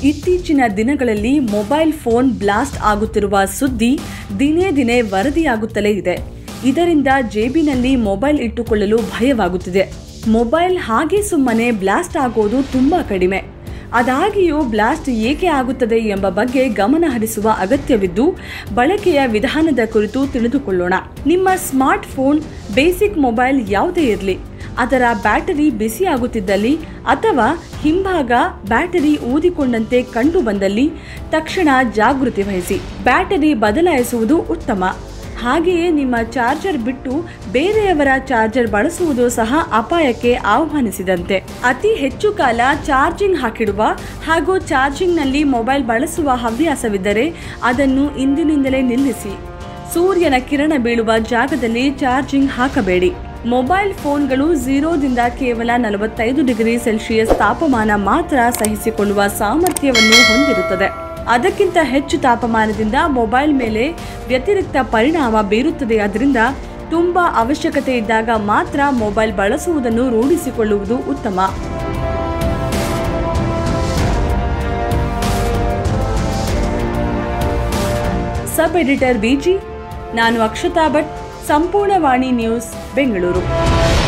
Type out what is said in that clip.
ಇತ್ತೀಚಿನ ದಿನಗಳಲ್ಲಿ mobile phone blast ಆಗುತ್ತಿರುವ ಸುದ್ದಿ ದಿನೇ ದಿನೇ ವರದಿಯಾಗುತ್ತಲೇ ಇದೆ ಇದರಿಂದ ಜೇಬಿನಲ್ಲಿ ಮೊಬೈಲ್ ಇಟ್ಟುಕೊಳ್ಳಲು ಭಯವಾಗುತ್ತಿದೆ ಮೊಬೈಲ್ ಹಾಗೆ ಸುಮ್ಮನೆ ಬ್ಲಾಸ್ಟ್ ಆಗೋದು ತುಂಬಾ ಕಡಿಮೆ ಅದಾಗಿಯೂ ಬ್ಲಾಸ್ಟ್ ಏಕೆ ಆಗುತ್ತದೆ ಎಂಬ ಬಗ್ಗೆ ಗಮನ ಹರಿಸುವ ಅಗತ್ಯವಿದ್ದು ಬಳಕೆಯ ವಿಧಾನದ ಕುರಿತು ತಿಳಿದುಕೊಳ್ಳೋಣ ನಿಮ್ಮ ಸ್ಮಾರ್ಟ್ ಫೋನ್ ಬೇಸಿಕ್ ಮೊಬೈಲ್ ಯಾವುದೇ ಇರಲಿ ಅದರ ಬ್ಯಾಟರಿ ಬಿಸಿಯಾಗುತ್ತಿದ್ದಲ್ಲಿ ಅಥವಾ ಹಿಂಭಾಗ ಬ್ಯಾಟರಿ ಊದಿಕೊಂಡಂತೆ ಕಂಡು ಬಂದಲ್ಲಿ ತಕ್ಷಣ ಜಾಗೃತಿ ವಹಿಸಿ ಬ್ಯಾಟರಿ ಬದಲಾಯಿಸುವುದು ಉತ್ತಮ ಹಾಗೆಯೇ ನಿಮ್ಮ ಚಾರ್ಜರ್ ಬಿಟ್ಟು ಬೇರೆಯವರ ಚಾರ್ಜರ್ ಬಳಸುವುದು ಸಹ ಅಪಾಯಕ್ಕೆ ಆಹ್ವಾನಿಸಿದಂತೆ ಅತಿ ಹೆಚ್ಚು ಕಾಲ ಚಾರ್ಜಿಂಗ್ ಹಾಕಿಡುವ ಹಾಗೂ ಚಾರ್ಜಿಂಗ್ನಲ್ಲಿ ಮೊಬೈಲ್ ಬಳಸುವ ಹವ್ಯಾಸವಿದ್ದರೆ ಅದನ್ನು ಇಂದಿನಿಂದಲೇ ನಿಲ್ಲಿಸಿ ಸೂರ್ಯನ ಕಿರಣ ಬೀಳುವ ಜಾಗದಲ್ಲಿ ಚಾರ್ಜಿಂಗ್ ಹಾಕಬೇಡಿ ಮೊಬೈಲ್ ಫೋನ್ಗಳು ಝೀರೋದಿಂದ ಕೇವಲ ನಲವತ್ತೈದು ಡಿಗ್ರಿ ಸೆಲ್ಸಿಯಸ್ ತಾಪಮಾನ ಮಾತ್ರ ಸಹಿಸಿಕೊಳ್ಳುವ ಸಾಮರ್ಥ್ಯವನ್ನು ಹೊಂದಿರುತ್ತದೆ ಅದಕ್ಕಿಂತ ಹೆಚ್ಚು ತಾಪಮಾನದಿಂದ ಮೊಬೈಲ್ ಮೇಲೆ ವ್ಯತಿರಿಕ್ತ ಪರಿಣಾಮ ಬೀರುತ್ತದೆ ಅದರಿಂದ ತುಂಬ ಅವಶ್ಯಕತೆ ಇದ್ದಾಗ ಮಾತ್ರ ಮೊಬೈಲ್ ಬಳಸುವುದನ್ನು ರೂಢಿಸಿಕೊಳ್ಳುವುದು ಉತ್ತಮ ಸಬ್ ಎಡಿಟರ್ ಬಿಜಿ ನಾನು ಅಕ್ಷತಾ ಭಟ್ ಸಂಪೂರ್ಣ ವಾಣಿ ನ್ಯೂಸ್ ಬೆಂಗಳೂರು